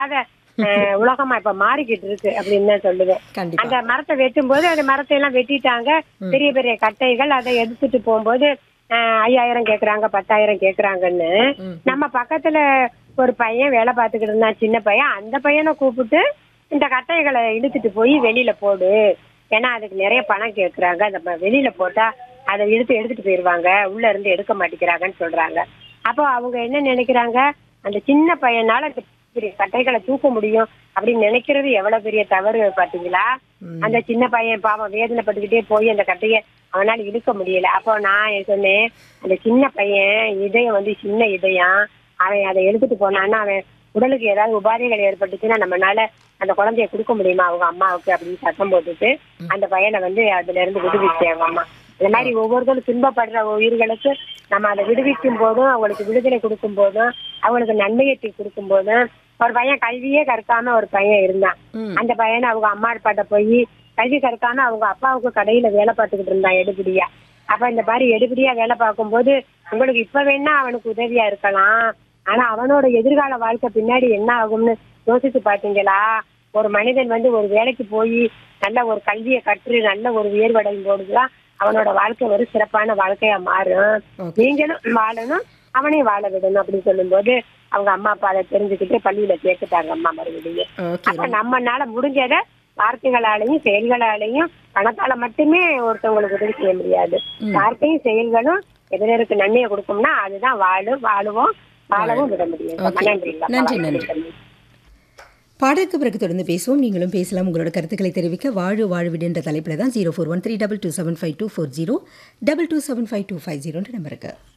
அத அஹ், உலகமா இப்ப மாறிக்கிட்டு இருக்கு அப்படின்னு தான் சொல்லுவேன் கண்டிப்பா அந்த மரத்தை வெட்டும் போது அந்த மரத்தை எல்லாம் வெட்டிட்டாங்க பெரிய பெரிய கட்டைகள் அதை எடுத்துட்டு போகும்போது அஹ், ஐயாயிரம் கேக்குறாங்க பத்தாயிரம் கேக்குறாங்கன்னு ம். நம்ம பக்கத்துல ஒரு பையன் வேலை பார்த்துக்கிட்டு இருந்தான் சின்ன பையன் அந்த பையனை கூப்பிட்டு இந்த கட்டைகளை இழுத்துட்டு போய் வெளியில போடு ஏன்னா அதுக்கு நிறைய பணம் கேக்குறாங்க அந்த ப- வெளியில போட்டா அதை இழுத்து எடுத்துட்டு போயிருவாங்க உள்ள இருந்து எடுக்க மாட்டேங்கிறாங்கன்னு சொல்றாங்க அப்போ அவங்க என்ன நினைக்கிறாங்க அந்த சின்ன பையனால அந்த பெரிய கட்டைகளை தூக்க முடியும் அப்படின்னு நினைக்கிறது எவ்வளவு பெரிய தவறு பாத்தீங்களா அந்த சின்ன பையன் பாவம் வேதனைப்பட்டுக்கிட்டே போய் அந்த கட்டைய அவனால இழுக்க முடியல அப்போ நான் சொன்னேன் அந்த சின்ன பையன் இதயம் வந்து சின்ன இதயம் அவன் அதை எடுத்துட்டு போனான்னா அவன் உடலுக்கு ஏதாவது உபாதைகள் ஏற்பட்டுச்சுன்னா நம்மனால அந்த குழந்தைய கொடுக்க முடியுமா அவங்க அம்மாவுக்கு அப்படின்னு சத்தம் போட்டுட்டு அந்த பையனை வந்து அதுல இருந்து விடுவிச்சாங்க அம்மா இந்த மாதிரி ஒவ்வொருத்தரும் துன்பப்படுற உயிர்களுக்கு நம்ம அதை விடுவிக்கும் போதும் அவங்களுக்கு விடுதலை கொடுக்கும் போதும் அவங்களுக்கு நன்மையை கொடுக்கும் போதும் ஒரு பையன் கல்வியே கற்காம ஒரு பையன் இருந்தான் ம். அந்த பையனை அவங்க அம்மா அப்பாட்ட போய் கல்வி கற்காம அவங்க அப்பாவுக்கு கடையில வேலை பார்த்துக்கிட்டு இருந்தான் எடுபடியா அப்ப இந்த மாதிரி எடுபடியா வேலை பார்க்கும்போது உங்களுக்கு இப்ப வேணா அவனுக்கு உதவியா இருக்கலாம் ஆனா அவனோட எதிர்கால வாழ்க்கை பின்னாடி என்ன ஆகும்னு யோசிச்சு பாத்தீங்களா ஒரு மனிதன் வந்து ஒரு வேலைக்கு போய் நல்ல ஒரு கல்வியை கற்று நல்ல ஒரு உயர்வடையும் போதுதான் அவனோட வாழ்க்கை ஒரு சிறப்பான வாழ்க்கையா மாறும் Okay. நீங்களும் வாழணும் அவனையும் வாழ விடணும் அப்படின்னு சொல்லும்போது அவங்க அம்மா அப்பா அதை தெரிஞ்சுக்கிட்டு பள்ளியில சேர்த்துட்டாங்க அம்மா மறுபடியும் ஓகே அப்ப நம்மனால முடிஞ்சத வார்த்தைகளாலையும் செயல்களாலையும் பணத்தால மட்டுமே ஒருத்தவங்களுக்கு உதவி செய்ய முடியாது வார்த்தையும் செயல்களும் எதிரருக்கு நன்மையை கொடுக்கும்னா அதுதான் வாழும் வாழுவோம் வாழவும் விட முடியும் Okay. நன்றி நன்றி, நன்றி. பாடலுக்கு பிறகு தொடர்ந்து பேசுவோம் நீங்களும் பேசலாம் உங்களோட கருத்துக்களை தெரிவிக்க வாழு வாழ்விடு என்ற தலைப்பில் தான் zero four one three double two seven five two four zero double two seven five two five ஜீரோன்ற நம்பருக்கு